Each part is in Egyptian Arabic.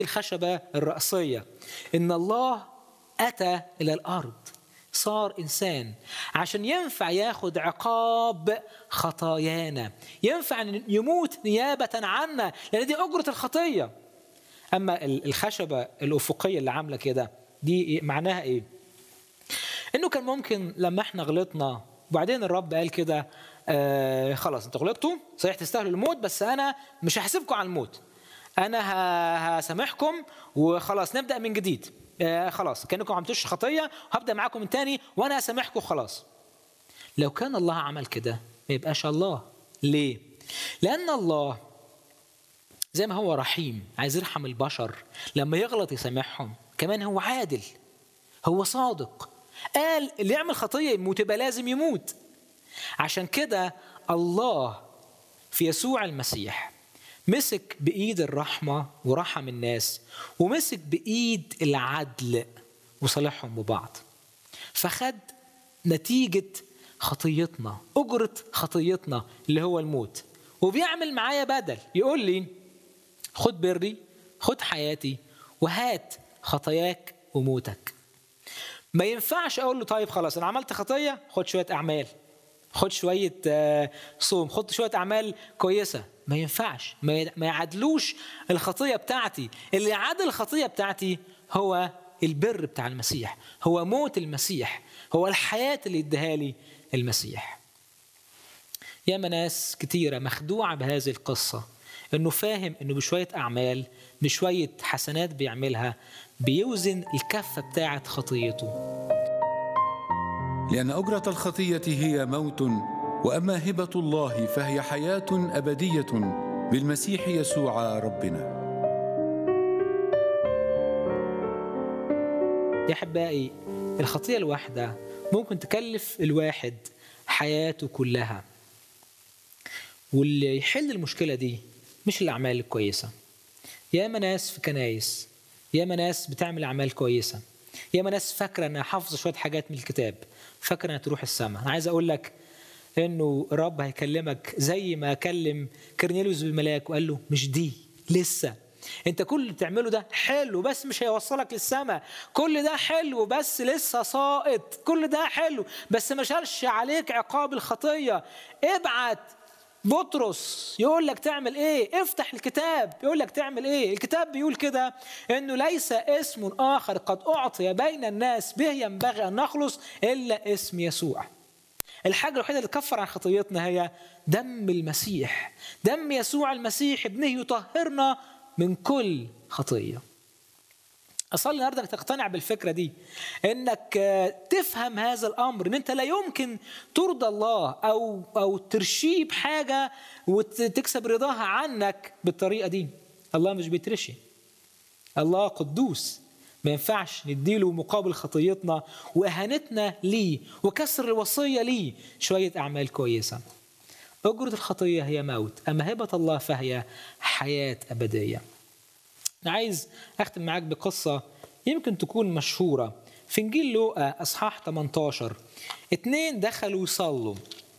الخشبة الرأسية إن الله أتى إلى الأرض صار إنسان عشان ينفع ياخد عقاب خطايانا ينفع أن يموت نيابة عنا لأن دي أجرة الخطية أما الخشبة الأفقية اللي عاملة كده دي معناها إيه؟ إنه كان ممكن لما إحنا غلطنا وبعدين الرب قال كده آه خلاص انتوا غلطتوا صحيح تستاهلوا الموت بس انا مش هحاسبكم على الموت انا هسامحكم وخلاص نبدا من جديد آه خلاص كانكم ما عملتوش خطيه وهبدا معاكم من تاني وانا هسامحكم خلاص لو كان الله عمل كده ما يبقاش الله ليه لان الله زي ما هو رحيم عايز يرحم البشر لما يغلط يسامحهم كمان هو عادل هو صادق قال اللي يعمل خطيه يموت يبقى لازم يموت عشان كده الله في يسوع المسيح مسك بايد الرحمه ورحم الناس ومسك بايد العدل وصالحهم ببعض فخد نتيجه خطيتنا اجره خطيتنا اللي هو الموت وبيعمل معايا بدل يقول لي خد بري خد حياتي وهات خطاياك وموتك ما ينفعش اقول له طيب خلاص انا عملت خطيه خد شويه اعمال خد شويه صوم خد شويه اعمال كويسه ما ينفعش ما يعدلوش الخطيه بتاعتي اللي يعدل الخطيه بتاعتي هو البر بتاع المسيح هو موت المسيح هو الحياه اللي اداها لي المسيح ياما ناس كتيره مخدوعه بهذه القصه انه فاهم انه بشويه اعمال بشويه حسنات بيعملها بيوزن الكفه بتاعه خطيته لأن أجرة الخطية هي موت وأما هبة الله فهي حياة أبدية بالمسيح يسوع ربنا. يا أحبائي الخطية الواحدة ممكن تكلف الواحد حياته كلها. واللي يحل المشكلة دي مش الأعمال الكويسة. ياما ناس في كنايس ياما ناس بتعمل أعمال كويسة ياما ناس فاكرة إنها حافظة شوية حاجات من الكتاب فاكره انها تروح السماء انا عايز اقول لك انه الرب هيكلمك زي ما كلم كرنيليوس بالملاك وقال له مش دي لسه انت كل اللي بتعمله ده حلو بس مش هيوصلك للسماء كل ده حلو بس لسه ساقط كل ده حلو بس ما شالش عليك عقاب الخطيه ابعت بطرس يقول لك تعمل ايه افتح الكتاب يقول لك تعمل ايه الكتاب بيقول كده انه ليس اسم اخر قد اعطي بين الناس به ينبغي ان نخلص الا اسم يسوع الحاجة الوحيدة اللي تكفر عن خطيتنا هي دم المسيح دم يسوع المسيح ابنه يطهرنا من كل خطية أصلي النهاردة تقتنع بالفكرة دي إنك تفهم هذا الأمر إن أنت لا يمكن ترضى الله أو أو ترشيه بحاجة وتكسب رضاها عنك بالطريقة دي الله مش بيترشي الله قدوس ما ينفعش نديله مقابل خطيتنا وإهانتنا ليه وكسر الوصية ليه شوية أعمال كويسة أجرة الخطية هي موت أما هبة الله فهي حياة أبدية أنا عايز أختم معاك بقصة يمكن تكون مشهورة في إنجيل لوقا أصحاح 18 اتنين دخلوا يصلوا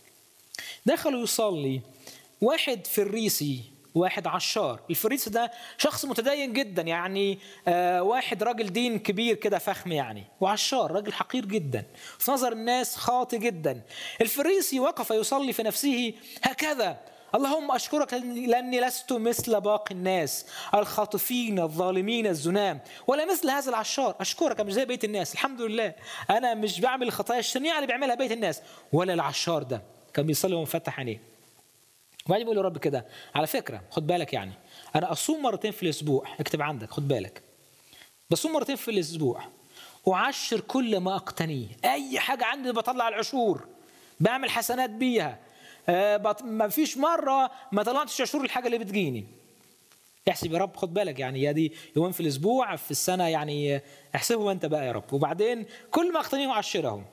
دخلوا يصلي واحد فريسي واحد عشار الفريسي ده شخص متدين جدا يعني آه واحد راجل دين كبير كده فخم يعني وعشار راجل حقير جدا في نظر الناس خاطي جدا الفريسي وقف يصلي في نفسه هكذا اللهم أشكرك لأني لست مثل باقي الناس الخاطفين الظالمين الزنام ولا مثل هذا العشار أشكرك مش زي بيت الناس الحمد لله أنا مش بعمل الخطايا الشنيعة اللي بيعملها بيت الناس ولا العشار ده كان بيصلي ومفتح عينيه وبعدين بيقول رب كده على فكرة خد بالك يعني أنا أصوم مرتين في الأسبوع اكتب عندك خد بالك بصوم مرتين في الأسبوع أعشر كل ما أقتنيه أي حاجة عندي بطلع العشور بعمل حسنات بيها آه ما فيش مرة ما طلعتش عشور الحاجة اللي بتجيني احسب يا رب خد بالك يعني يا دي يومين في الأسبوع في السنة يعني احسبه أنت بقى يا رب وبعدين كل ما أقتنيه أعشره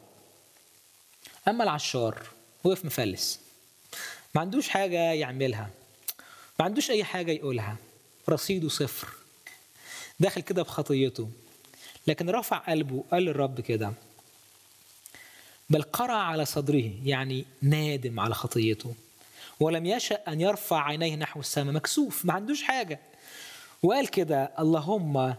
أما العشار وقف مفلس ما عندوش حاجة يعملها ما عندوش أي حاجة يقولها رصيده صفر داخل كده بخطيته لكن رفع قلبه قال للرب كده بل قرع على صدره يعني نادم على خطيته ولم يشأ أن يرفع عينيه نحو السماء مكسوف ما عندوش حاجة وقال كده اللهم